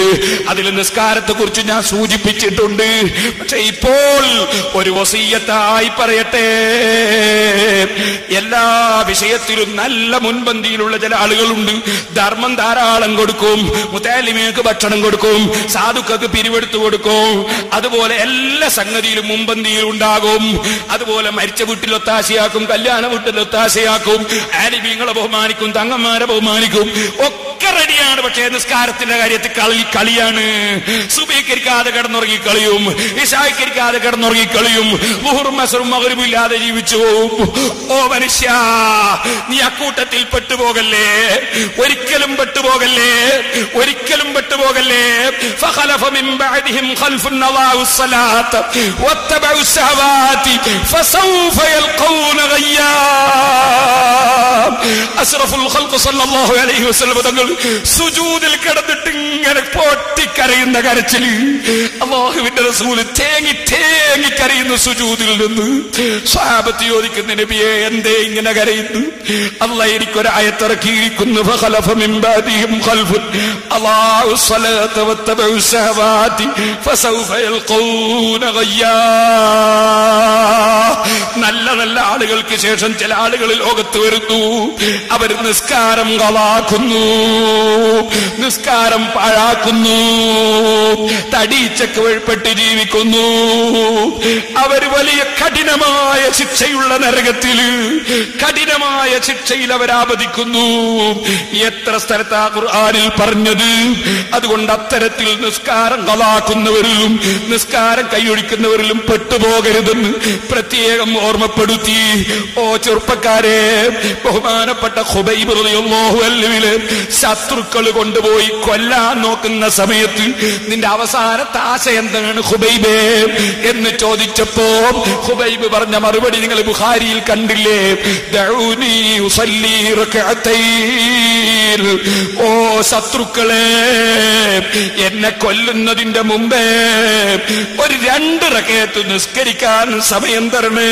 അതിൽ നിസ്കാരത്തെ കുറിച്ച് ഞാൻ സൂചിപ്പിച്ചിട്ടുണ്ട് പക്ഷെ ഇപ്പോൾ ഒരു വസീയത്തായി പറയട്ടെ എല്ലാ വിഷയത്തിലും നല്ല മുൻപന്തിയിലുള്ള ചില ആളുകളുണ്ട് ധർമ്മം ധാരാളം കൊടുക്കും മുത്താലിമിയക്ക് ഭക്ഷണം കൊടുക്കും സാധുക്കൾക്ക് പിരിവെടുത്തു കൊടുക്കും അതുപോലെ എല്ലാ സംഗതിയിലും മുൻപന്തിയിൽ ഉണ്ടാകും അതുപോലെ മരിച്ച വീട്ടിൽ ഒത്താശയാക്കും കല്യാണ വീട്ടിൽ ഒത്താശയാക്കും ആലിമീങ്ങളെ ബഹുമാനിക്കും തങ്ങന്മാരെ ബഹുമാനിക്കും ഒക്കെ റെഡിയാണ് പക്ഷേ നിസ്കാരത്തിന്റെ കാര്യത്തിൽ കളി കളിയാണ് സുബീകരിക്കാതെ കിടന്നുറങ്ങി കളിയും ഇഷായിക്കരിക്കാതെ കിടന്നുറങ്ങി കളിയും മുഹറും മസറും മകരും ഇല്ലാതെ ജീവിച്ചു ഓ മനുഷ്യ നീ അക്കൂട്ടത്തിൽ പെട്ടുപോകല്ലേ ഒരിക്കലും പെട്ടുപോകല്ലേ ഒരിക്കലും പെട്ടുപോകല്ലേ فخلف من بعدهم خلف أضاعوا الصلاة واتبعوا الشهوات فسوف يلقون غيا അഷ്റഫുൽ ഖൽഖ് സല്ലല്ലാഹു അലൈഹി വസല്ലം തങ്ങൾ സുജൂദിൽ കിടന്നിട്ട് ഇങ്ങനെ പൊട്ടിക്കരയുന്ന കരച്ചില് അള്ളാഹുവിന്റെ റസൂല് തേങ്ങി തേങ്ങി കരയുന്ന സുജൂദിൽ നിന്ന് സ്വഹാബത്ത് ചോദിക്കുന്ന നബിയെ എന്തേ ഇങ്ങനെ കരയുന്നു അല്ല എനിക്കൊരായത്തിറക്കിയിരിക്കുന്നു ഫഖലഫ മിൻ ബാദിഹിം ഖൽഫുൻ അല്ലാഹു സ്വലാത്ത വത്തബഉ ശഹവാതി ഫസൗഫ യൽഖൂന ഗയ്യാ നല്ല നല്ല ആളുകൾക്ക് ശേഷം ചില ആളുകൾ ലോകത്ത് വരുന്നു അവർ നിസ്കാരം കളാക്കുന്നു നിസ്കാരം പാഴാക്കുന്നു തടീച്ചക്ക് വഴിപ്പെട്ട് ജീവിക്കുന്നു അവർ വലിയ കഠിനമായ ശിക്ഷയുള്ള നരകത്തിൽ കഠിനമായ ശിക്ഷയിൽ അവരാപതിക്കുന്നു എത്ര സ്ഥലത്താ ഖുർആനിൽ പറഞ്ഞത് അതുകൊണ്ട് അത്തരത്തിൽ നിസ്കാരം കളാക്കുന്നവരിലും നിസ്കാരം കൈയൊഴിക്കുന്നവരിലും പെട്ടുപോകരുതെന്ന് പ്രത്യേകം ഓർമ്മപ്പെടുത്തി ഓ ചെറുപ്പക്കാരെ ബഹുമാനപ്പെട്ട ഖുബൈബ് റളിയല്ലാഹു അൻഹുവിലെ ശത്രുക്കൾ കൊണ്ടുപോയി കൊല്ലാൻ നോക്കുന്ന സമയത്ത് നിന്റെ അവസാനത്തെ ആശ എന്താണ് ഖുബൈബേ എന്ന് ചോദിച്ചപ്പോ ഖുബൈബ് പറഞ്ഞ മറുപടി നിങ്ങൾ ബുഖാരിയിൽ കണ്ടില്ലേ ദഊനി ഉസല്ലി റക്അത്തൈൻ ഓ ശത്രുക്കളെ എന്നെ കൊല്ലുന്നതിന്റെ മുമ്പേ ഒരു രണ്ട് റക്കയത്ത് നിസ്കരിക്കാൻ സമയം തരണേ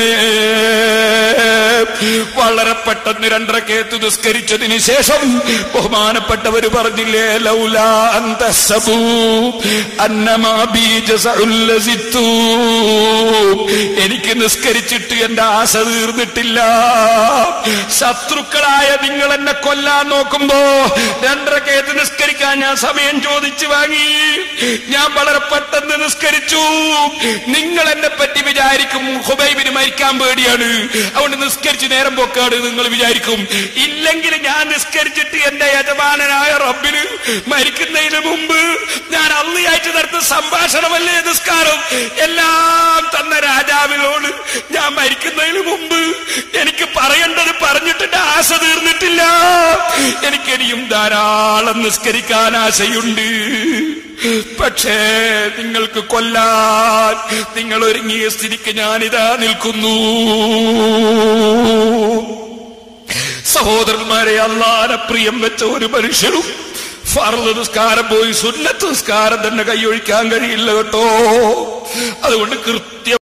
വളരെ പെട്ടെന്ന് രണ്ടരക്കേത്ത് നിസ്കരിച്ചതിന് ശേഷം ബഹുമാനപ്പെട്ടവര് പറഞ്ഞില്ലേ ലൗല അന്തസബു അന്നമാ ബീജസഉല്ലസിത്തു എനിക്ക് നിസ്കരിച്ചിട്ട് എന്റെ ആശ തീർന്നിട്ടില്ല ശത്രുക്കളായ നിങ്ങൾ എന്നെ കൊല്ലാൻ നോക്കുമ്പോ രണ്ടരക്കേത്ത് നിസ്കരിക്കാൻ ഞാൻ സമയം ചോദിച്ചു വാങ്ങി ഞാൻ വളരെ പെട്ടെന്ന് നിസ്കരിച്ചു നിങ്ങൾ എന്നെ പറ്റി വിചാരിക്കും ഹുബൈബിന് മരിക്കാൻ പേടിയാണ് അതുകൊണ്ട് നിസ്കരിച്ച് നേരം പോക്കാണ് നിങ്ങൾ വിചാരിക്കും ഇല്ലെങ്കിൽ ഞാൻ നിസ്കരിച്ചിട്ട് എന്റെ യജമാനനായ റബ്ബിന് മരിക്കുന്നതിന് മുമ്പ് ഞാൻ അള്ളിയായിട്ട് നടത്തുന്ന സംഭാഷണമല്ലേ നിസ്കാരം എല്ലാം തന്ന രാജാവിനോട് ഞാൻ മരിക്കുന്നതിന് മുമ്പ് എനിക്ക് പറയേണ്ടത് പറഞ്ഞിട്ട് എന്റെ ആശ തീർന്നിട്ടില്ല എനിക്കിനിയും ധാരാളം നിസ്കരിക്കാൻ ആശയുണ്ട് പക്ഷേ നിങ്ങൾക്ക് കൊല്ലാൻ നിങ്ങൾ ഒരുങ്ങിയ സ്ഥിതിക്ക് ഞാനിതാ നിൽക്കുന്നു സഹോദരന്മാരെ അള്ളാനെ പ്രിയം വെച്ച ഒരു മനുഷ്യനും ഫർദ് നിസ്കാരം പോയി സുന്നത്ത് നിസ്കാരം തന്നെ കൈയൊഴിക്കാൻ കഴിയില്ല കേട്ടോ അതുകൊണ്ട്